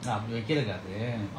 அப்படி வைக்கிறதுக்கு அது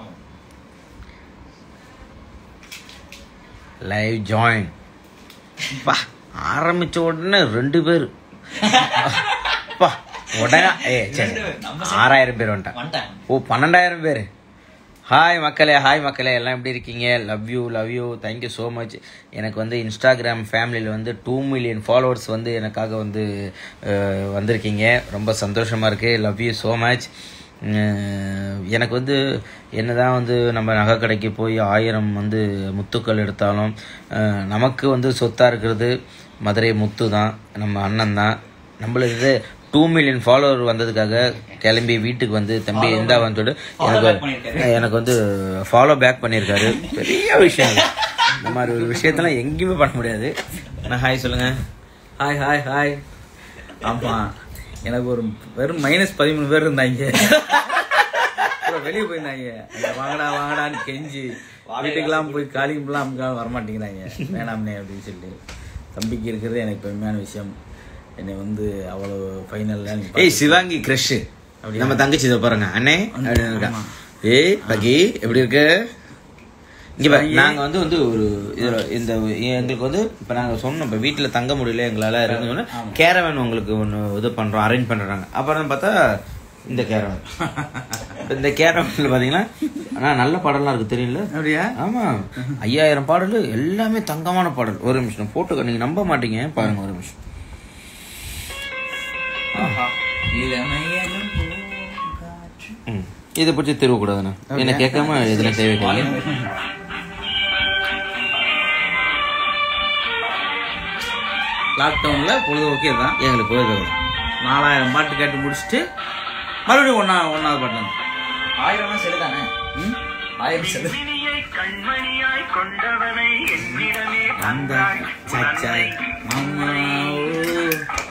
லைவ் ஜாயின் பா ஆரம்பிச்ச உடனே ரெண்டு பேர் பா உடனே ஏ சரி ஆறாயிரம் பேர் வந்துட்டான் வந்துட்டேன் ஓ பன்னெண்டாயிரம் பேர் ஹாய் மக்களே ஹாய் மக்களே எல்லாம் எப்படி இருக்கீங்க love you love you thank you so much எனக்கு வந்து இன்ஸ்டாகிராம் ஃபேமிலியில் வந்து டூ மில்லியன் ஃபாலோவர்ஸ் வந்து எனக்காக வந்து அஹ், வந்திருக்கீங்க ரொம்ப சந்தோஷமாக இருக்குது லவ் யூ ஸோ மச் எனக்கு வந்து என்னதான் வந்து நம்ம நகை கடைக்கு போய் ஆயிரம் வந்து முத்துக்கள் எடுத்தாலும் அஹ், நமக்கு வந்து சொத்தாக இருக்கிறது மதுரை முத்து தான் நம்ம அண்ணன் தான் நம்மளுக்கு டூ மில்லியன் ஃபாலோவர் வந்ததுக்காக கிளம்பி வீட்டுக்கு வந்து தம்பி இந்தா வந்து Follow back எனக்கு எனக்கு வந்து ஃபாலோ பேக் பண்ணியிருக்காரு பெரிய விஷயம் அது. இந்த மாதிரி ஒரு விஷயத்தெல்லாம் எங்கேயுமே பண்ண முடியாது நான் ஹாய் சொல்லுங்க ஹாய் ஹாய் ஹாய் ஆமா எனக்கு ஒரு வெறும் மைனஸ் பதிமூணு பேர் இருந்தாங்க அப்புறம் வெளியே போயிருந்தாங்க அங்க வாங்கடா வாங்கடான்னு கெஞ்சி வீட்டுக்கெல்லாம் போய் காலிங்கெல்லாம் வரமாட்டேங்கிறாங்க வேணாம்னே அப்படின்னு சொல்லி தம்பிக்கு இருக்கிறது எனக்கு பெருமையான விஷயம் என்னை வந்து அவ்வளோ ஃபைனல்ல ஏய் சிவாங்கி கிரஷ் நம்ம தங்கச்சி இதை பாருங்க அண்ணே அப்படின்னு இருக்கா. ஏய் பகி எப்படி இருக்கு இங்க பாரு, நாங்க வந்து வந்து ஒரு இதுல இந்த எங்களுக்கு வந்து இப்ப நாங்க சொன்னோம் இப்ப வீட்டுல தங்க முடியல எங்களால இருக்குன்னு கேரவன் உங்களுக்கு ஒண்ணு இது பண்றோம் அரேஞ்ச் பண்றாங்க அப்புறம் பார்த்தா இந்த கேரவன் இந்த கேரவன்ல பாத்தீங்கன்னா ஆனா நல்ல பாடல்லாம் இருக்கு தெரியல அப்படியா ஆமா ஐயாயிரம் பாடல் எல்லாமே தங்கமான பாடல் ஒரு நிமிஷம் போட்டு நீங்க நம்ப மாட்டீங்க பாருங்க ஒரு நிமிஷம் ம். இதை பற்றி தெரியக்கூடாதுண்ணா என்ன கேட்காம இதுல தேவைக்காது லாக்டவுன்ல பொழுது ஓகே தான் எங்களுக்கு போய் நாலாயிரம் பாட்டு கேட்டு முடிச்சுட்டு மறுபடியும் ஒன்னா ஒன்னாவது பாட்டு தான் ஆயிரம் செல்லு தானே ம்? ஆயிரம் செல்லு அந்த சச்சாய் மாமா ஓ.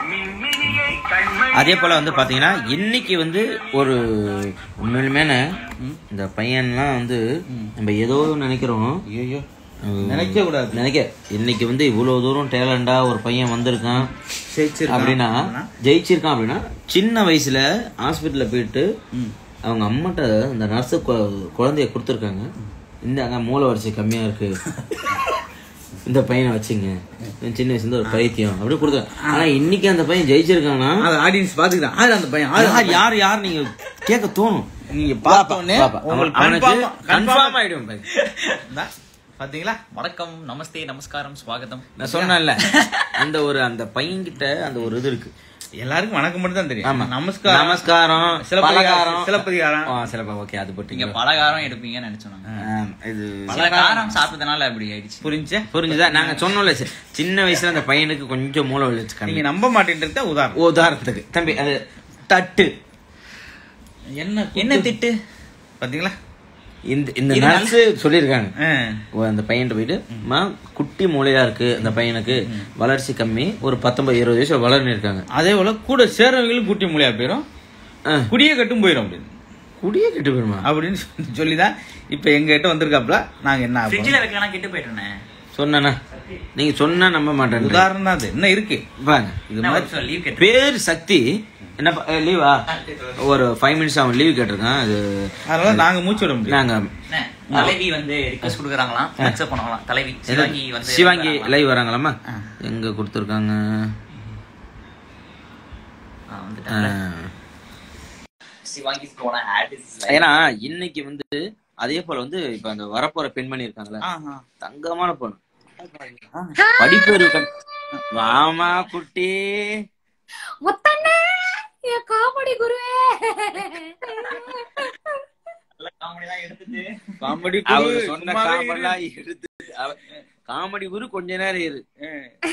அதே போல வந்து பாத்தீங்கன்னா இன்னைக்கு வந்து ஒரு உண்மையிலுமே இந்த பையன்லாம் வந்து நம்ம ஏதோ நினைக்கிறோம் ஐயோ அஹ், நினைக்க கூடாது நினைக்க இன்னைக்கு வந்து இவ்வளவு தூரம் டேலண்டா ஒரு பையன் வந்திருக்கான் ஜெயிச்சிருக்கான் அப்படின்னா ஜெயிச்சிருக்கான் அப்படின்னா சின்ன வயசுல ஹாஸ்பிட்டல்ல போயிட்டு ம். அவங்க அம்மாட்ட அந்த நர்ஸு குழந்தைய கொடுத்துருக்காங்க இந்த மூளை வரிசை கம்மியா இருக்கு இந்த பையனை வச்சுங்க இவன் சின்ன வயசுல இருந்து ஒரு பைத்தியம் அப்படி கொடுத்தாங்க ஆனா இன்னைக்கு அந்த பையன் ஜெயிச்சிருக்கானா அது ஆடியன்ஸ் பாத்துக்கிட்டான் ஆறு அந்த பையன் ஆறு யார் யார் யார் நீங்க கேட்க தோணும் நீங்க பார்த்த உடனே பாப்பா. உங்களுக்கு அவனுக்கு confirm- கன்ஃபார்ம் confirm ஆயிடும் பாரு. தான். பாத்தீங்களா வணக்கம் நமஸ்தே நமஸ்காரம் ஸ்வாகதம் நான் சொன்னேன்ல அந்த ஒரு அந்த பையன்கிட்ட அந்த ஒரு இது இருக்கு எல்லாருக்கும் வணக்கம் மட்டும் தான் ஆமா தெரியும் நமஸ்காரம் நமஸ்காரம் சிலப்பதிகாரம் பலகாரம் சிலப்பதிகாரம் ஆ, சிலப்ப ஓகே அது நீங்க போட்டீங்க பலகாரம் எடுப்பீங்கன்னு நினைச்சோம் நாங்க. ஆம், இது சில காரம் சாப்பிட்டதுனால அப்படி ஆயிடுச்சு புரிஞ்சா புரிஞ்சுதா நாங்க சொன்னோம்ல சி- சின்ன வயசுல அந்த பையனுக்கு கொஞ்சம் மூளை வலிச்சுக்காங்க நீங்க நம்ப மாட்டேன்றது உதாரணம் உதாரணத்துக்கு தம்பி அது தட்டு என்ன என்ன திட்டு பாத்தீங்களா இந்த இந்த இது நர்ஸ் சொல்லியிருக்காங்க ஆ. ஓ, அந்த பையன்கிட்ட போயிட்டு மா குட்டி மூளையா இருக்கு அந்த பையனுக்கு வளர்ச்சி கம்மி ஒரு பத்தொன்பது இருபது வயசு வளர்ந்து இருக்காங்க அதே போல கூட சேரவங்களும் குட்டி மொழியா போயிரும் ஆ, குடியே கட்டும் போயிரும் அப்படின்னு குடியே கெட்டு போயிருமா அப்படின்னு சொல்லி- சொல்லிதான் இப்ப எங்க கிட்ட வந்திருக்காப்ல நாங்க என்ன ஆகப் ஃப்ரிட்ஜ்ல வைக்கலாம் கெட்டு போயிட்டேனே சொன்னா நீங்க சொன்னா நம்ப மாட்டேன் உதாரணம் தான் அது என்ன இருக்கு பாருங்க இது மாதிரி லீவ் கேட்டு பேர் சக்தி என்ன லீவா ஒரு ஃபைவ் மினிட்ஸ் அவன் லீவ் கேட்டிருக்கான் அது அதனால நாங்க மூச்சு விட முடியும் நாங்க என்ன, தலைவி வந்து ரிக்வஸ்ட் கொடுக்குறாங்களாம் அக்செப்ட் பண்ணலாம் தலைவி சிவாங்கி வந்து சிவாங்கி லைவ் வராங்களாமா எங்க கொடுத்துருக்காங்க ஆ, வந்துட்டாங்க. சிவாங்கி போன ஆட் ஏன்னா இன்னைக்கு வந்து அதே போல வந்து இப்ப அந்த வரப்போற பெண்மணி இருக்காங்களா ஆஹா. தங்கமான பொண்ணு படிப்பு இருக்கு. வாமா குட்டி முத்தண்ணே என் காமெடி குருவே காமெடி தான் எடுத்துட்டு காமெடி அவர் குரு, சொன்ன சும்மாவே இரு. காமெடிலாம் எடுத்து அவ- காமெடி குரு கொஞ்ச நேரம் இரு ஆ.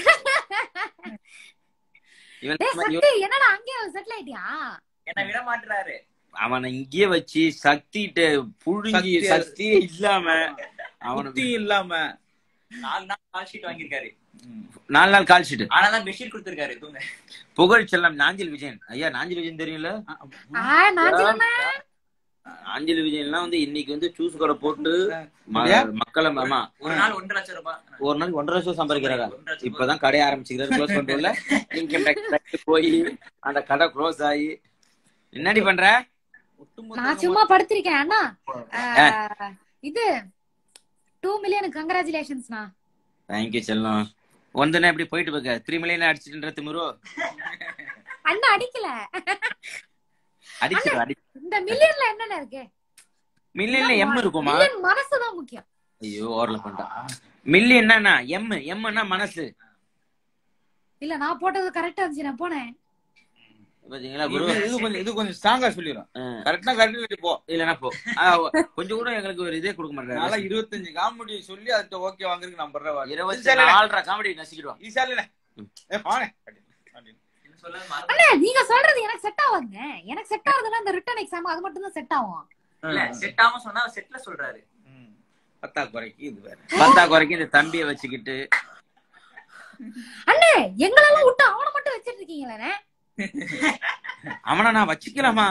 இவன் டேய் சக்தி என்னடா அங்கே செட்டில் ஆயிட்டியா என்ன விட மாட்டுறாரு அவனை இங்கேயே வச்சு சக்திட்ட புழுங்கி சக்தி- சக்தியே இல்லாம அவனை புத்தி இல்லாம நாலு நாள் கால் ஷீட் வாங்கியிருக்காரு நாலு நாள் கால் ஷீட் ஆனா தான் பெட்ஷீட் கொடுத்திருக்காரு தூங்க புகழ் செல்லம் நாஞ்சில் விஜயன் ஐயா நாஞ்சில் விஜயன் தெரியல ஆ நான் சொன்னேன் நாஞ்சில் விஜயன்லாம் வந்து இன்னைக்கு வந்து ஜூஸ் கடை போட்டு ம- அப்படியா? மக்களை ஆமா ஒரு நாள் ஒன்றரை லட்சம் ரூபாய் ஒரு நாளைக்கு ஒன்றரை லட்சம் சம்பாதிக்கிறாரா ஒன்றரை லட்சம் ரூபாய். இப்பதான் கடையை ஆரம்பிச்சுக்கிறாரு க்ளோஸ் பண்றதுல இன்கம் டேக்ஸ் போய் அந்த கடை க்ளோஸ் ஆகி என்னடி பண்ற நான் சும்மா படுத்திருக்கேன் அண்ணா ஆஹ், இது டூ மில்லியன் கங்க்ராச்சுலேஷன்ஸ்ண்ணா தேங்க்யூ செல்லம் ஒன்றுனா இப்படி போயிட்டு போக த்ரீ மில்லியன் அடிச்சுட்டு திமுரு அண்ணா அடிக்கல அடிச்சிரு அடி இந்த மில்லியன்ல என்னென்ன இருக்கு மில்லியன்ல எம் இருக்குமா மில்லியன் மனசுதான் முக்கியம் ஐயோ ஓரல பண்ணிட்டான் மில்லியன்னா எம் எம்னா மனசு இல்ல நான் போட்டது கரெக்டா இருந்துச்சு நான் போனேன் பாத்தீங்களா குரு இது இது கொஞ்சம் இது கொஞ்சம் ஸ்ட்ராங்கா சொல்லிடும் ஆ, கரெக்டா கரெக்ட் போ இல்லைன்னா போ ஆ, ஓ, கொஞ்சம் கூட எங்களுக்கு ஒரு இதே கொடுக்க நாளா மாட்டாங்க இருபத்தஞ்சு காமெடி சொல்லி அதுக்கு ஓகே வாங்குறதுக்கு நான் பண்ற இருபத்தி நாலரை காமெடி நசிக்கிடுவோம் ஈஸா இல்ல ஏ பானே அண்ணா நீங்க சொல்றது எனக்கு செட் ஆகாதுங்க எனக்கு செட் ஆகுதுன்னா இந்த ரிட்டன் எக்ஸாம் அது மட்டும் தான் செட் ஆகும் இல்ல செட் ஆகாம சொன்னா செட்ல சொல்றாரு பத்தா குறைக்கு இது வேற பத்தா குறைக்கு இந்த தம்பியை வச்சுக்கிட்டு அண்ணே எங்களெல்லாம் விட்டு அவனை மட்டும் வச்சிட்டு இருக்கீங்களே அவனை நான் வச்சுக்கலாமா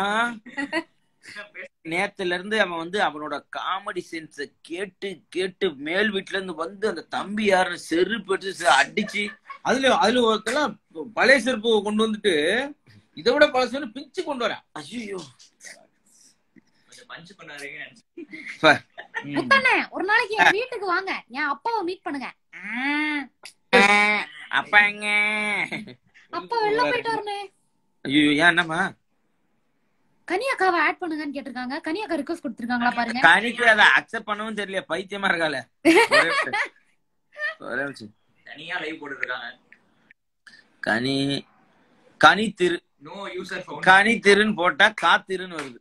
நேத்துல இருந்து அவன் வந்து அவனோட காமெடி சென்ஸ கேட்டு கேட்டு மேல் வீட்டுல இருந்து வந்து அந்த தம்பி யாருன்னு செருப்பு எடுத்து அடிச்சு அதுல அதுல ஒருத்தெல்லாம் பழைய செருப்பு கொண்டு வந்துட்டு இதை விட பழசுன்னு பிச்சு கொண்டு வரேன் ஐயோ கொஞ்சம் பஞ்ச் பண்ணாருங்கன்னு நினைச்சேன் முத்தண்ணே ஒரு நாளைக்கு என் வீட்டுக்கு வாங்க என் அப்பாவை மீட் பண்ணுங்க ஆ, அப்பாங்க அப்பா வெளில போயிட்டு வரணும் ஐயோ ஏன் என்னம்மா கனியாக்காவை ஆட் பண்ணுங்கன்னு கேட்டிருக்காங்க கனியாக்கா ரிக்வஸ்ட் கொடுத்திருக்காங்களா பாருங்க கனிக்கு அதை அக்செப்ட் பண்ணவும் தெரியல பைத்தியமா இருக்கால ஒரே நிமிஷம். ஒரே நிமிஷம். தனியா லைவ் போட்டு இருக்காங்க கனி கனி திரு நோ யூசர் ஃபோன் கனி திருன்னு போட்டா காத்திருன்னு வருது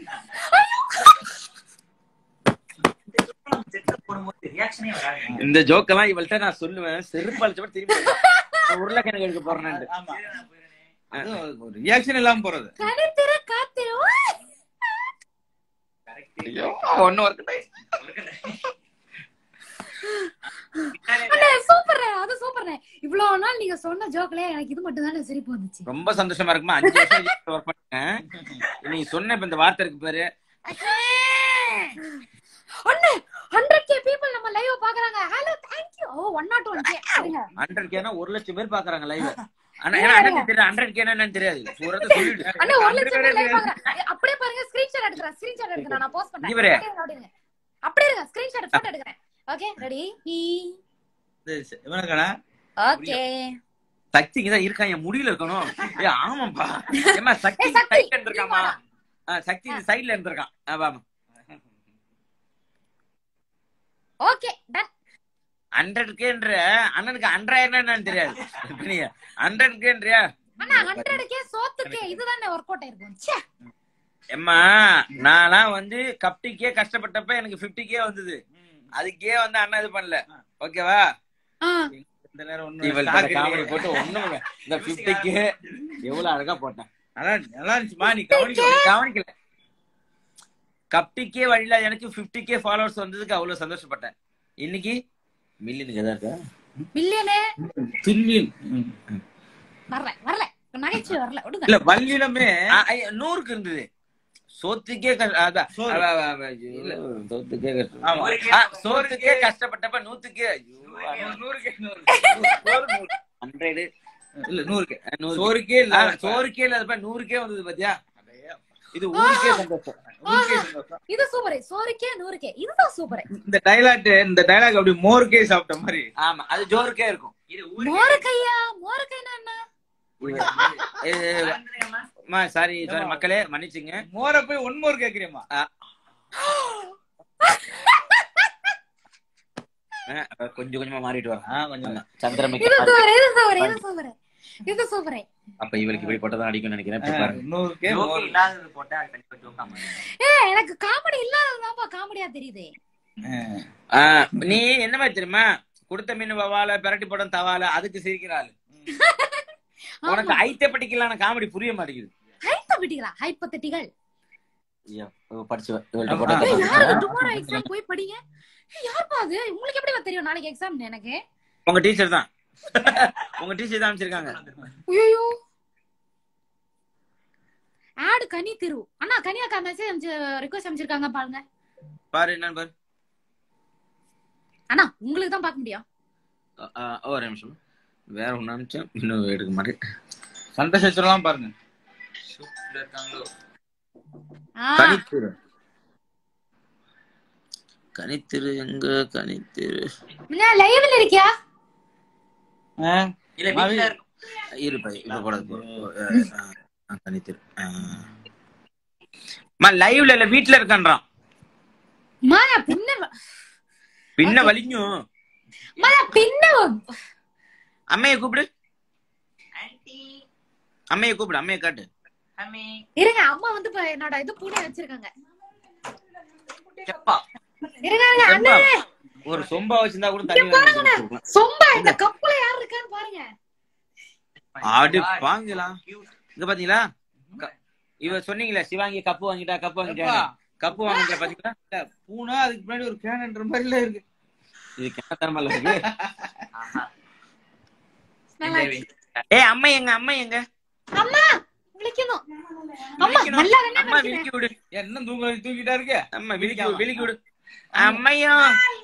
செட்ல போடும்போது ரியாக்ஷனே வராது இந்த ஜோக்கெல்லாம் இவள்கிட்ட நான் சொல்லுவேன் செருப்பாளிச்சப்ப திரும்பி உருளைக்கிழங்கு எடுக்க போறேன் ஆமா ரியாக்ஷன் இல்லாம போறது கனித்திரு காத்திரு ஒன்னு ஒர்க் அண்ணே சூப்பர் அது சூப்பர் இவ்வளவு நாள் நீங்க சொன்ன ஜோக்ல எனக்கு இது மட்டும் தானே சிரிப்பு வந்துச்சு ரொம்ப சந்தோஷமா இருக்குமா அஞ்சு வருஷம் ஒர்க் பண்ணேன் நீ சொன்ன இப்ப இந்த வார்த்தை இருக்கு பாரு அண்ணே ஹண்ட்ரட் கே பீப்புள் நம்ம லைவ் பாக்குறாங்க hello thank you oh one not one K hundred கேனா ஒரு லட்சம் பேர் பாக்குறாங்க லைவ் ஆனா ஏன்னா அண்ணனுக்கு தெரியாது ஹண்ட்ரட் கேனா என்னன்னு தெரியாது பூரத்தை சொல்லிடு அண்ணே ஒரு லட்சம் பேர் லைவ் பாக்குறாங்க அப்படியே பாருங்க ஸ்கிரீன்ஷாட் எடுக்கறேன் ஸ்கிரீன்ஷாட் எடுக்கறேன் நான் போஸ்ட் பண்றேன் இவரே. அப்படியே இருங்க, அப்படியே இருங்க. அப்படியே இருங்க ஸ்கிரீன்ஷாட் போட்டோ எடுக்கறேன் ஓகே ரெடி இவனுக்கான ஓகே சக்தி இங்கதான் இருக்கான் என் முடியல இருக்கணும் ஏ ஆமாப்பா ஏமா சக்தி ஏய், சக்தி, சைட்ல இருந்திருக்காமா ஆ, சக்தி இந்த சைடுல இருந்திருக்கான் ஆமா ஓகே டன் ஹண்ட்ரட் கேன்ற அண்ணனுக்கு ஹண்ட்ரட் என்னன்னு தெரியாது நீங்க ஹண்ட்ரட் கேன்றியா அண்ணா ஹண்ட்ரட் கே சோத்துக்கே இதுதானே ஒர்க் அவுட் ஆயிருக்கும் ச்சே எம்மா நான்லாம் வந்து கப்டிக்கே கஷ்டப்பட்டப்ப எனக்கு 50 கே வந்தது அதுக்கே வந்து அண்ணா இது பண்ணல ஓகேவா ஆ, இந்த நேரம் இவள்கிட்ட ஒண்ணு காமெடி போட்டு ஒண்ணும் இல்ல. இந்த 50 கே எவ்வளவு அழகா போட்டேன் நல்லா நல்லா இருந்துச்சுமா நீ கவனிக்க நீ கவனிக்கல கப்டிக்கே வழியில எனக்கு 50 கே ஃபாலோவர்ஸ் வந்ததுக்கு அவ்வளவு சந்தோஷப்பட்டேன் இன்னைக்கு மில்லியனுக்கு எதா இருக்கா மில்லியனே துல்லியன் வரல வரல நகைச்சுவை வரல விடுங்க இல்ல வல்லினமே ஆ, ஐயா, நூறுக்கு இருந்தது சோத்துக்கே கஷ்ட- அதான். சோறு. அவ- அவ- அவ- ஐயோ, சோத்துக்கே கஷ்டம். ஆமா. ஆ, சோத்துக்கே கஷ்டப்பட்டப்ப நூத்துக்கே ஐயோ, நூறுக்கே நூறு ஹண்ட்ரடு இல்ல நூறுக்கே நூறு. சோறுக்கே இல்ல ஆ, சோறுக்கே இல்லாதப்ப நூறுக்கே வந்தது பாத்தியா இது ஊருக்கே சந்தோஷம் நூறுக்கே சந்தோஷம். இது சூப்பர் சோறுக்கே நூறுக்கே இதுதான் சூப்பர் இந்த டைலாக் இந்த டைலாக் அப்படி மோருக்கே சாப்பிட்ட மாதிரி ஆமா அது ஜோருக்கே இருக்கும் இது ஊரு மோரு கையா மோரு கைனா என்ன சாரி சாரி மக்களே மன்னிச்சுங்க மோரை போய் ஒன் மோர் கேக்குறியம்மா ஆ, கொஞ்சம் கொஞ்சமா மாறிட்டு வரோம் ஆ கொஞ்சம் சந்திரமிக்க இது சூப்பர் இது சூப்பர் இது சூப்பர் இது சூப்பர் அப்ப இவளுக்கு இப்படி போட்டதான் அடிக்கும்னு நினைக்கிறேன் இப்ப பாருங்க நூறுக்கே ஜோக்கு மோர் இல்லாதது போட்டா அது கண்டிப்பா ஜோக்கா மாறிடும். ஏ எனக்கு காமெடி இல்லாததாப்பா காமெடியா தெரியுது ஆ, நீ என்ன மாதிரி தெரியுமா கொடுத்த மீன் வவால பிரட்டி போடம் தவால அதுக்கு சிரிக்கிறாள் உனக்கு ஐத்த படிக்கலான காமெடி புரிய மாட்டேங்குது ஹைப்போதெட்டிகளா ஹைப்போதெட்டிகள் ஐயோ, இவ படிச்சு வ- இவள்ட்ட ஆமா. போட்டா ஏய் தப்பா யாருக்கு இருக்குமா? டுமாரோ எக்ஸாம் போய் படிங்க ஏய் யாருப்பா அது உங்களுக்கு எப்படி தெரியும் நாளைக்கு எக்ஸாம் எனக்கு உங்க டீச்சர் தான் உங்க டீச்சர் தான் அமைச்சிருக்காங்க ஐயோ ஆடு கனி திரு அண்ணா கனியாக்கா மெசேஜ் அனுப்பிச்சு ரிக்வஸ்ட் அனுப்பிச்சிருக்காங்க பாருங்க பாரு என்னன்னு பாரு அண்ணா உங்களுக்கு தான் பார்க்க முடியும் ஆ, ஆ, ஒரு நிமிஷம் வேற ஒண்ணு அனுப்பிச்சேன் இன்னும் எடுக்க மாட்டேன் சண்டை சச்சரலாம் பாருங்க சூப்பரா இருக்காங்களோ ஆ, கனித்திரு கனித்திரு எங்க கனித்திரு என்ன லைவ்ல இருக்கியா ஆ, இல்ல வீட்டுல இருக்கும் இருப்பா இப்ப கூட கனித்திரு மா லைவ்ல இல்ல வீட்ல இருக்கன்றான் மாயா பின்ன பின்ன வலிக்கும் மாயா பின்ன அம்மையை கூப்பிடு ஆன்ட்டி அம்மையை கூப்பிடு அம்மையை காட்டு அம்மி இருங்க அம்மா வந்து இப்ப என்னோட இது பூனை வச்சிருக்காங்க செப்பா இருங்க இருங்க அண்ணே ஒரு சொம்பா வச்சிருந்தா கூட தண்ணி வாங்கி குடிச்சிருக்கலாம். சொம்பா இந்த கப்புல யார் இருக்கான்னு பாருங்க ஆடு வாங்கலாம் இங்க பாத்தீங்களா க- இவ சொன்னீங்களே சிவாங்கி கப்பு வாங்கிட்டா கப்பு வாங்கிட்டா கப்பு வாங்கிட்டா பாத்தீங்களா இல்ல, பூனை அதுக்கு முன்னாடி ஒரு கேனன்ற மாதிரில இருக்கு இது என்ன தரமா இருக்கு ஆஹா. நல்லா இந்த இருக்கு. ஏய் அம்மா எங்க அம்மா எங்க அம்மா விളിக்கணும் அம்மா நல்லா தானே அம்மா விളിக்கிறேன். விழிக்கி விடு என்ன தூங்க தூங்கிட்டா இருக்கு அம்மா விழிக்கி விடு, விழிக்கி விடு அம்மையா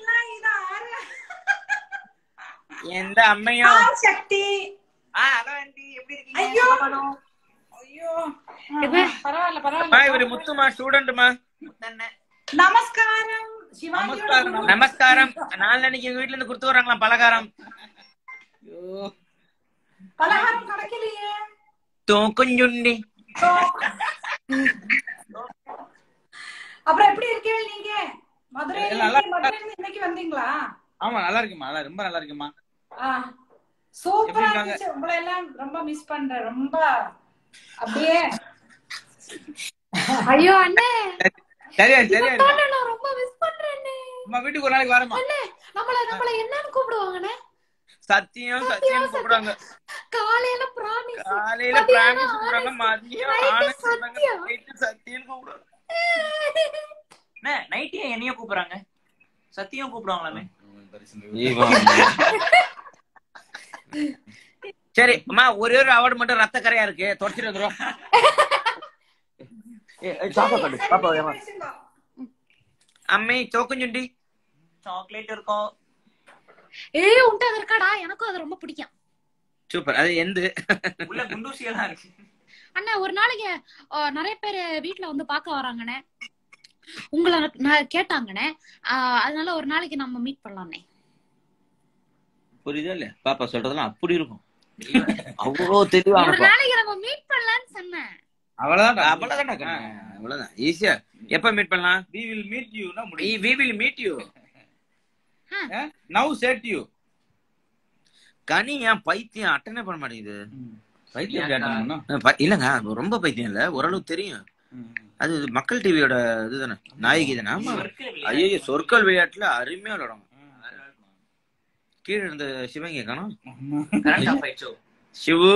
எந்த அம்மையா சக்தி ஆ ஹலோ ஆன்ட்டி எப்படி இருக்கீங்க ஐயோ. ஹலோ. ஐயோ இப்ப பரவாயில்ல அம்மா பரவாயில்ல இவரு முத்துமா ஸ்டூடெண்ட்மா முத்தண்ணே. நமஸ்காரம் சிவாஜியோட நமஸ்காரம். குடும்பம். நமஸ்காரம் நாளைக்கு எங்க வீட்ல இருந்து கொடுத்து வராங்களாம் பலகாரம் ஐயோ பலகாரம் கிடைக்கலையே தூக்குஞ்சுண்டி அப்புறம் எப்படி இருக்கீங்க நீங்க மதுரையில எல்லாம் நல்லா இருந்து- மதுரையில இருந்து இன்னைக்கு வந்தீங்களா ஆமா நல்லா இருக்குமா நல்லா ரொம்ப நல்லா இருக்குமா ஆ, சூப்பரா எப்படி இருக்காங்க? இருந்துச்சு உங்களை எல்லாம் ரொம்ப மிஸ் பண்றேன் ரொம்ப அப்படியே ஐயோ அண்ணே சரியா சரியா இருக்குமா அண்ணே, நான் ரொம்ப மிஸ் பண்றேனே அம்மா வீட்டுக்கு ஒரு நாளைக்கு வரமா அண்ணே நம்மள நம்மள என்னன்னு கூப்பிடுவாங்கண்ணே சத்தியம் சத்தியம் கூப்பிடுறாங்க காலையில பிராமிஸ் காலையில பிராமிஸ் கூப்பிடுறாங்க மதியம் நைட்டு ஆனந்த் சொல்றாங்க சத்தியம். நைட்டு சத்தியம் கூப்பிடுறாங்க அண்ணே நைட்டே என்னைய கூப்பிடுறாங்க சத்தியம் கூப்பிடுவாங்களாமே சரி அம்மா ஒரே ஒரு அவார்டு மட்டும் ரத்த கரையா இருக்கு தொடச்சிட்டு வந்துரும் ஏய், ஏய், சாப்பா காட்டு, பாப்பா, ஏம்மா. அம்மை சோக்குஞ்சுண்டி சாக்லேட் இருக்கும் ஏய் உன்ட்ட அது இருக்காடா எனக்கும் அது ரொம்ப பிடிக்கும் சூப்பர் அது எந்து உள்ள குண்டூசியெல்லாம் இருக்கு அண்ணா ஒரு நாளைக்கு அஹ், நிறைய பேர் வீட்ல வந்து பார்க்க வராங்கண்ணே உங்களை நான் கேட்டாங்கண்ணே அஹ், அதனால ஒரு நாளைக்கு நம்ம மீட் பண்ணலாம்ண்ணே புரியுதா இல்ல பாப்பா சொல்றதெல்லாம் அப்படி இருக்கும் அவ்வளவு தெளிவா ஒரு நாளைக்கு நம்ம மீட் பண்ணலாம்னு சொன்னேன் அவ்வளவுதான் அவ்வளவுதான் கண்ணு. அவ்வளவுதான் ஈஸியா எப்ப மீட் பண்ணலாம் we will meet you னா முடியும் we will meet you now set you கனி ஏன் பைத்தியம் அட்டனே பண்ண மாட்டேங்குது பைத்தியம் கேட்டோம்னா அஹ் ப- இல்லங்க அது ரொம்ப பைத்தியம் இல்ல ஓரளவு தெரியும் அது மக்கள் டிவியோட இதுதானே நாயகி தானே ஆமா ஐயோ சொற்கள் விளையாட்டுல அருமையா விளையாடுவாங்க கீழே இருந்த சிவங்க காணும் கரண்ட் ஆஃப் ஆயிடுச்சோ சிவு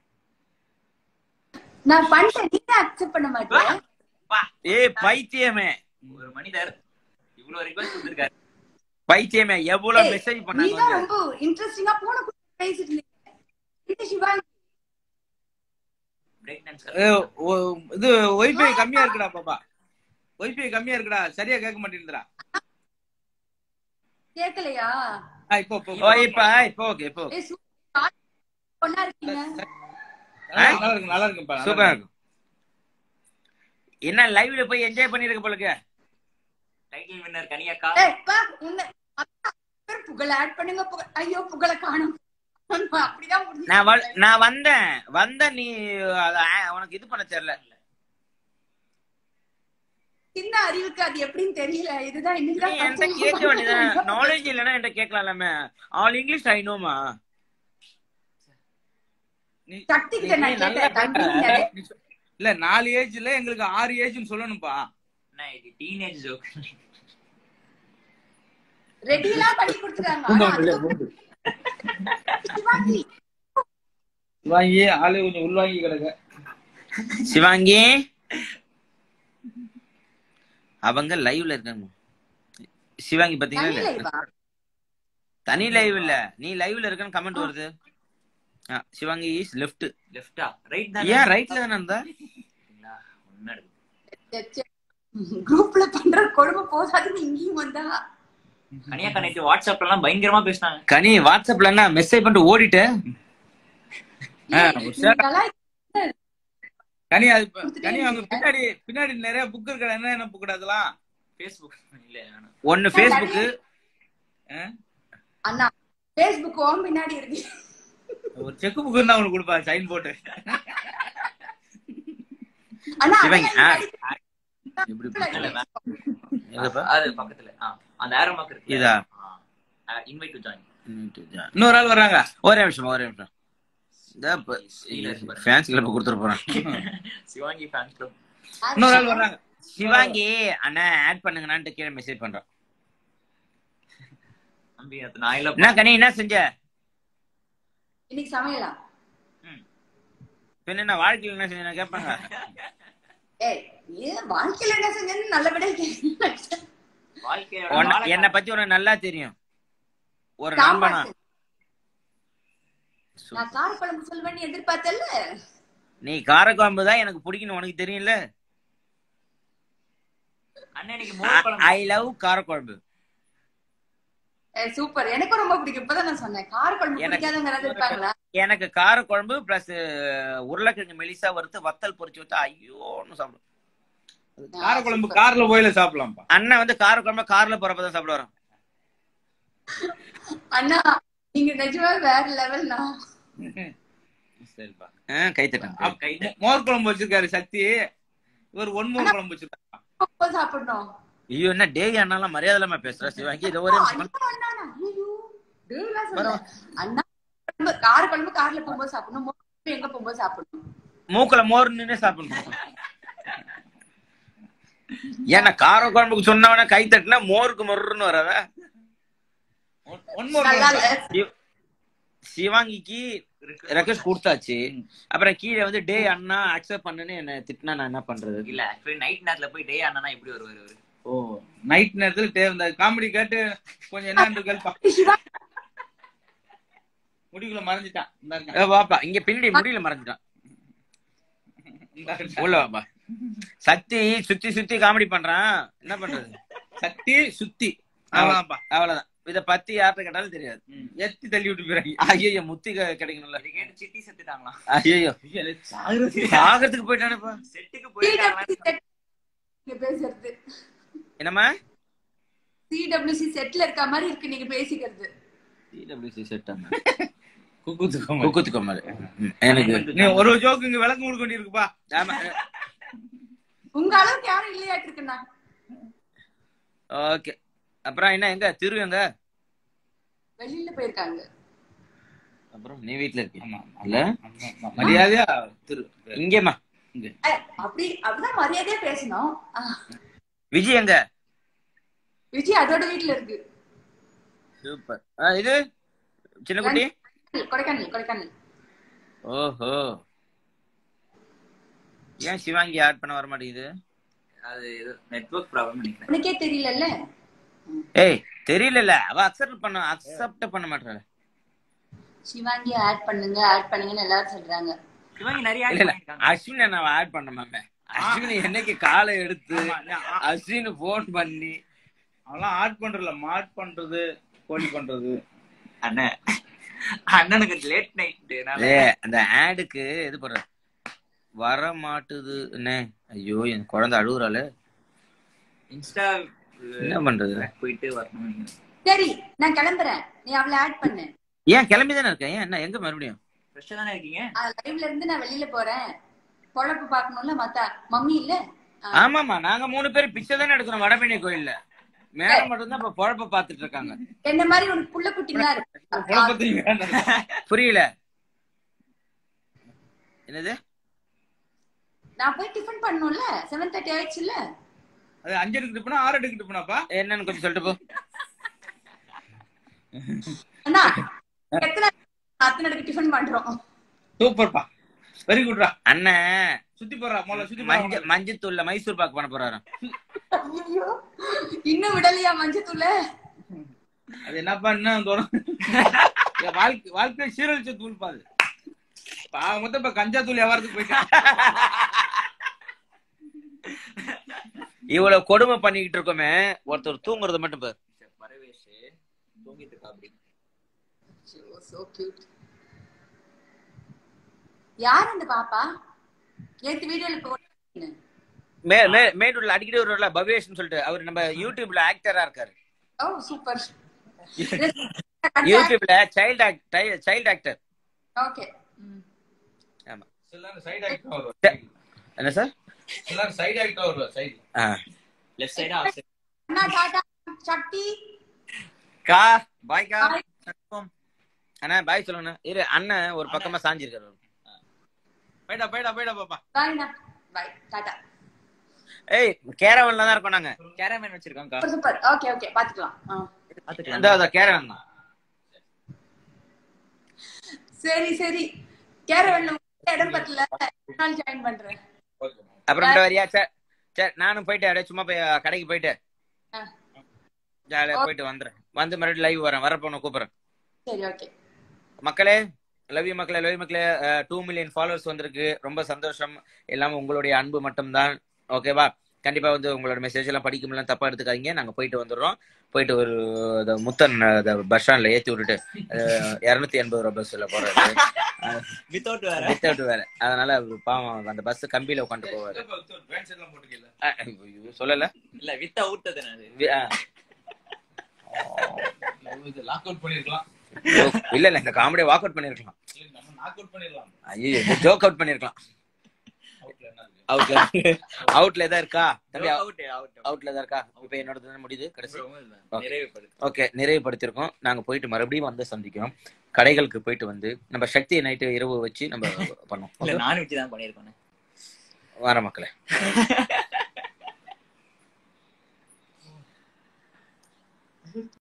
நான் பண்றேன் நீங்க அக்செப்ட் பண்ண மாட்டேன் பா ஏய் பைத்தியமே ஒரு மனிதர் இவ்வளவு ரிக்வெஸ்ட் கொடுத்திருக்காரு பைத்தியமே எவ்வளவு மெசேஜ் நீ பண்ணாங்க தான் வந்து. ரொம்ப இன்ட்ரெஸ்டிங்கா போன பேசிட்டு இருந்தீங்க இந்த சிவாங்கி பிரேக் டான்ஸ் ஏய், ஒ- இது ஒய்ஃபை கம்மியா இருக்குடா பாப்பா ஒய்ஃபை கம்மியா இருக்குடா சரியா கேட்க மாட்டேங்குதுடா கேட்கலையா ஆ, இப்போ இப்போ ஓ இப்ப இப்ப ஓகே இப்போ okay. ஏய், சூப்பர். பொண்ணா இருக்கீங்க நல்லா இருக்கு நல்லா இருக்குப்பா நல்லா சூப்பரா இருக்கு. இருக்கும் என்ன லைவ்ல போய் என்ஜாய் பண்ணிருக்க போலுக்கு டைட்டில் வின்னர் கனியக்கா ஏய், பா, உன்னை அக்கா, பேர் புகழ ஆட் பண்ணுங்க புகழ். ஐயோ புகழ காணும் அப்படிதான் முடிஞ்சு நான் வ- நான் வந்தேன் வந்த நீ அத, ஆ, உனக்கு இது பண்ண தெரியல சின்ன அறிவுக்கு அது எப்படின்னு தெரியல இதுதான் நீ இன்னைக்குதான் என்கிட்ட first கேட்க time வேண்டியதான் நாலேஜ் இல்லைன்னா என்கிட்ட கேட்கலாமே ஆல் இங்கிலீஷ் ஐ நோமா நீ- சக்தி கிட்ட நீ நான் நல்லா கேட்டேன் பேசுற. தம்பி நீ சொ- இல்ல நாலு ஏஜ்ல எங்களுக்கு ஆறு ஏஜ்னு சொல்லணும்ப்பா அண்ணா இது டீனேஜ் ஜோக் ரெடிலாம் பண்ணி கொடுத்துருக்காங்க ஆனா அதுக்கு சிவாங்கி வாங்கி ஆளு கொஞ்சம் உள்வாங்கி கிடக்க சிவாங்கி அவங்க லைவ்ல இருக்காங்க சிவாங்கி பாத்தீங்களா தனி இல்ல லைவா? தனி லைவ் இல்ல நீ லைவ்ல இருக்கன்னு கமெண்ட் வருது ஆ, சிவாங்கி இஸ் லெஃப்ட் லெஃப்டா ரைட் தான் ஏன் ரைட்ல தானே இருந்தா ஒன்னு இருக்கு சரி, சரி. குரூப்ல பண்ற கொடுமை போதாதுன்னு இங்கேயும் வந்தா கனியாக்கா நேற்று வாட்ஸ்அப்ல எல்லாம் பயங்கரமா பேசினாங்க கனி வாட்ஸ்அப்ல என்ன மெசேஜ் பண்ணிட்டு ஓடிட்டு ஆ, ஏய், ஒரு நீ கலாய்- கனி அது ப- கனி அவங்க பின்னாடி பின்னாடி நிறைய புக் இருக்கா என்ன என்ன புக் அதெல்லாம் ஃபேஸ்புக் இல்ல வேணாம். ஒன்னு ஃபேஸ்புக்கு அண்ணா பேஸ்புக் ஓம் பின்னாடி இருக்கு ஒரு செக் புக் இருந்தா அவனுக்கு கொடுப்பா சைன் போட்டு அண்ணா சிவங்க, ஆ. அதெல்லாம் எப்படி பின்னாடி இருக்கு. எங்கப்பா அது பக்கத்துல ஆ, அந்த ஏரோ மார்க் இருக்கு இதா? இன்வைட் டு ஜாயின் இன்னொரு ஆள் வர்றாங்க ஒரே நிமிஷம் ஒரே நிமிஷம் ஃபேன்ஸ் கிளப் கொடுத்துட்டு போறேன் சிவாங்கி ஃபேன் கிளப் இன்னொரு ஆள் வர்றாங்க சிவாங்கி அண்ணா ஆட் பண்ணுங்கண்ணான்ட்டு கீழே மெசேஜ் பண்றேன் தம்பி அது நான் இல்ல என்ன கனி என்ன செஞ்ச இன்னைக்கு சமையலா பின்ன என்ன வாழ்க்கையில் என்ன செஞ்ச கேட்பாங்க ஏய் நீ வாழ்க்கையில என்ன செஞ்சேன்னு நல்லபடியா கேட்க வாழ்க்கையோட உன்னை- வாழை- என்னை பத்தி உனக்கு நல்லா தெரியும் ஒரு சாம்பார் நண்பனா செஞ்சேன். நான் காரக்குழம்பு சொல்வேன்னு எதிர்பார்த்தல நீ காரக்குழம்பு தான் எனக்கு பிடிக்கும்னு உனக்கு தெரியும்ல அண்ணன் இன்னைக்கு மோர் குழம்பு ஐ லவ் காரக்குழம்பு சூப்பர் எனக்கும் ரொம்ப பிடிக்கும் இப்பதான் நான் சொன்னேன் காரக்குழம்பு எனக்கு- பிடிக்காதவங்க யாராவது இருப்பாங்களா எனக்கு காரக்குழம்பு பிளஸ் உருளைக்கிழங்கு மெலிசா வறுத்து வத்தல் பொரிச்சு வச்சா ஐயோன்னு சாப்பிடும் காரக்குழம்பு கார்ல போயில சாப்பிடலாம்ப்பா அண்ணன் வந்து காரக்குழம்பு கார்ல போறப்பதான் சாப்பிட வரோம் அண்ணா நீங்க நிஜமா வேற லெவல்னா சரிப்பா கை தட்டாங்க அப்- மோ- மோர் குழம்பு வச்சிருக்காரு சக்தி இவர் ஒன்மோர் குழம்பு வச்சிருக்காரு சாப்பிடணும் ஐயோ என்ன டே அண்ணாலாம் மரியாதை இல்லாம பேசுற சிவாங்கி இது ஒரே நிமிஷம் அண்ணா, அண்ணா, அண்ணா, ஐயோ, டேய்லாம் சொல்லல. அண்ணா குழம்பு, கார குழம்பு கார்ல போகும்போது சாப்பிடணும் மோர் குழம்பு எங்க போகும்போது சாப்பிடணும் மூக்குல மோர் நின்று சாப்பிடணும் ஏன்னா காரக்குழம்புக்கு சொன்னவன கை தட்டினா மோருக்கு மொருன்னு வராத ஒன்மோர் நல்லா இல்ல சிவ- சிவாங்கிக்கு ரெக்வஸ்ட் கொடுத்தாச்சு அப்புறம் கீழே வந்து டே அண்ணா அக்செப்ட் பண்ணுன்னு என்ன திட்டினா நான் என்ன பண்றது இல்ல ஆக்சுவலி நைட் நேரத்துல போய் டே அண்ணனா எப்படி வருவாரு அவரு ஓ நைட் நேரத்துல டே இந்த காமெடி கேட்டு கொஞ்சம் என்ன கேள்ப்பா முடிக்குள்ள மறைஞ்சிட்டான் இந்தாருங்க. ஏ, வாப்பா இங்க பின்னாடி முடியல மறைஞ்சிட்டான் இந்தாருங்க. உள்ள வாப்பா சக்தி சுத்தி சுத்தி காமெடி பண்றான் என்ன பண்றது சக்தி சுத்தி அவ்வளவுதான்ப்பா அவ்வளவுதான் இத பத்தி யார்கிட்ட கேட்டாலும் தெரியாது ம், எத்தி தள்ளி விட்டு போயிறாங்க ஐயோ முத்தி க- கிடைக்கணும்ல இது கேட்டு சிட்டி செத்துட்டாங்களாம் ஐயோ சாகரத்துக்கு போயிட்டானேப்பா செட்டுக்கு போயிட்டாங்களா நீங்க பேசுறது என்னம்மா சிடபிள்யூசி செட்ல இருக்க மாதிரி இருக்கு நீங்க பேசிக்கிறது டிடபிள்யூசி செட்டாங்க குக்குத்து கோமல். குக்குத்து கொம்மல் ம், எனக்கு நீ ஒரு ஜோக்கு இங்க விளக்கம் கொடுக்க வேண்டியிருக்குப்பா ஆமா உங்க அளவுக்கு யாரும் இல்லையாட்டு இருக்குண்ணா ஓகே அப்புறம் என்ன எங்க திரு எங்க வெளியில போயிருக்காங்க அப்புறம் நீ வீட்ல இருக்கியா ஆமா, இல்ல ஆமா, ஆமா. மரியாதையா திரு இங்கேம்மா இங்க அஹ், அப்படி அப்படிதான் மரியாதையா பேசணும் ஆஹ், விஜய் எங்க விஜய் அதோட வீட்டுல இருக்கு சூப்பர் ஆ, இது சின்ன குட்டி கொடைக்கானல் கொடைக்கானல் ஓஹோ ஏன் சிவாங்கி ஆட் பண்ண வர மாட்டேங்குது அது நெட்வொர்க் ப்ராப்ளம் நினைக்கிறேன் உனக்கே தெரியலல்ல ஏய் தெரியல அவ அக்செப்ட் பண்ண அக்செப்ட் பண்ண மாட்டாள சிவாங்கி ஆட் பண்ணுங்க ஆட் பண்ணுங்கன்னு எல்லாரும் சொல்றாங்க சிவாங்கி நிறைய இல்ல இல்ல ஆட் பண்ணிருக்காங்க அஸ்வின் நான் ஆட் பண்ண மாமே அஸ்வின் என்னைக்கு காலை எடுத்து ஆமா, நான் ஆ- அஸ்வின் போன் பண்ணி அவெல்லாம் ஆட் பண்றதுல மாட் பண்றது கோழி பண்றது அண்ணன் அண்ணனுக்கு லேட் நைட் ஏ அந்த ஆடுக்கு இது பண்ற வர மாட்டுது என்ன ஐயோ என் குழந்தை அழுகுறாளே இன்ஸ்டா என்ன பண்றது போயிட்டு வரணும் சரி நான் கிளம்புறேன் நீ அவளை ஆட் பண்ணு ஏன் கிளம்பி தானே இருக்கேன் ஏன் என்ன எங்க மறுபடியும் ஃப்ரெஷ்ஷா தானே இருக்கீங்க லைவ்ல இருந்து நான் வெளியில போறேன் பொழப்பு பாக்கணும்ல மத்த மம்மி இல்ல ஆ, ஆமாமா நாங்க மூணு பேர் பிச்சை தானே எடுக்கிறோம் வடபழனி கோயில்ல மேடம் மட்டும்தான் இப்ப பொழப்ப பாத்துட்டு இருக்காங்க என்ன மாதிரி உனக்கு புள்ள குட்டிங்களா இருக்கு குழப்பத்தையும் வேண்டாம். புரியல என்னது நான் போய் டிஃபன் பண்ணணும்ல செவன் தேர்ட்டி ஆயிடுச்சுல்ல அது அஞ்சு எடுக்கிட்டு போனா ஆறு எடுக்கிட்டு போனாப்பா என்னன்னு கொஞ்சம் சொல்லிட்டு போ அண்ணா எத்தனை அத்தனை டிஃபன் பண்றோம் சூப்பர்ப்பா வெரி குட்ரா அண்ணன் சுத்தி போடுறா முதல்ல சுத்தி மஞ்ச போடுறா மஞ்சத்தூள்ல மைசூர் பாக்கு பண்ண போறாராம் ஐயோ இன்னும் விடலையா மஞ்சத்தூள அது என்னப்பா என்ன தோணும் என் வாழ்க்கை வாழ்க்கை சீரழிச்ச தூள் பாது பாவம் மொத்தம் இப்ப கஞ்சா தூள் வியாபாரத்துக்கு போயிட்டான் இவ்வளவு கொடுமை பண்ணிக்கிட்டு இருக்கோமே ஒருத்தர் தூங்குறது மட்டும் பாரு பரவேஷ் தூங்கிட்டு இருக்கா அப்படி சோ கியூட் யார் அந்த பாப்பா நேத்து வீடியோல போட்டேன் மே மே மேட்டூர்ல அடிக்கடி வருவார்ல பவேஷ்னு சொல்லிட்டு அவர் நம்ம யூடியூப்ல ஆக்டரா இருக்காரு ஓ சூப்பர் யூடியூப்ல child actor child actor okay ஆமா எல்லாரும் சைடு ஆக்டா வருவா என்ன சார் எல்லாரும் சைடு ஆக்டா வருவா சைடு ஆ லெஃப்ட் சைடா ஆஃப் சைடு அண்ணா டாடா சட்டி கா பாய் கா Bye. அண்ணா பாய் சொல்லுங்கண்ணா இரு அண்ணன் ஒரு பக்கமா சாஞ்சிருக்காரு போயிடா போயிடா போயிடா பாப்பா பாய்ண்ணா பாய் டாடா ஏய் கேரவன்ல தான் இருக்கோம் நாங்க கேரமேன் வச்சிருக்கோம் கா சூப்பர் சூப்பர் ஓகே ஓகே பாத்துக்கலாம் ஆ. பாத்துக்கலாம் இந்த இந்த கேரவன் தான் சரி சரி கேரவன்ல இடம் பத்தல நாள் ஜாயின் பண்றேன் அப்புறம் இந்த வரியா சரி சரி நானும் போயிட்டு அப்படியே சும்மா போய் கடைக்கு போயிட்டு ஆ. ஜாலியா போயிட்டு வந்துடுறேன் வந்து மறுபடியும் லைவ் வரேன் வரப்போ உன்னை கூப்பிடுறேன் சரி ஓகே மக்களே லவ் யூ மக்களே லவ் யூ மக்களே டூ மில்லியன் ஃபாலோவர்ஸ் வந்திருக்கு ரொம்ப சந்தோஷம் எல்லாமே உங்களுடைய அன்பு மட்டும்தான் ஓகேவா கண்டிப்பா வந்து உங்களோட மெசேஜ் எல்லாம் படிக்க முடியல தப்பா எடுத்துக்காதீங்க நாங்க போயிட்டு வந்துடுறோம் போயிட்டு ஒரு இந்த முத்தன் பஸ் ஸ்டாண்ட்ல ஏத்தி விட்டுட்டு இருநூத்தி எண்பது ரூபாய் பஸ்ல போறது வித்தவுட் வேற வித்தவுட் வேற அதனால அவரு பாவம் அந்த பஸ் கம்பியில உட்காந்து போவாரு பேண்ட் எல்லாம் போட்டுக்கல அஹ், ஐயோ, சொல்லல இல்ல வித் அவுட் தானே அது வி- அஹ், இது லாக் அவுட் பண்ணிருக்கலாம் ஓ, இல்ல இல்ல இந்த காமெடியை வாக் அவுட் பண்ணிருக்கலாம் இல்ல, நம்ம நாக் அவுட் பண்ணிடலாம் ஐயோ ஜோக் அவுட் பண்ணிருக்கலாம் அவுட்ல என்ன இருக்கு அவுட்ல அவுட்ல தான் இருக்கா தம்பி அவுட் அவுட் அவுட்ல தான் இருக்கா இப்ப என்னோட தானே முடியுது கடைசி நிறைவுபடுது ஓகே நிறைவுபடுத்திருக்கோம் நாங்க போயிட்டு மறுபடியும் வந்து சந்திக்கிறோம் கடைகளுக்கு போயிட்டு வந்து நம்ம சக்தி நைட்டு இரவு வச்சு நம்ம பண்ணோம் இல்ல நான் வச்சு தான் பண்ணிருக்கோம் வர மக்களே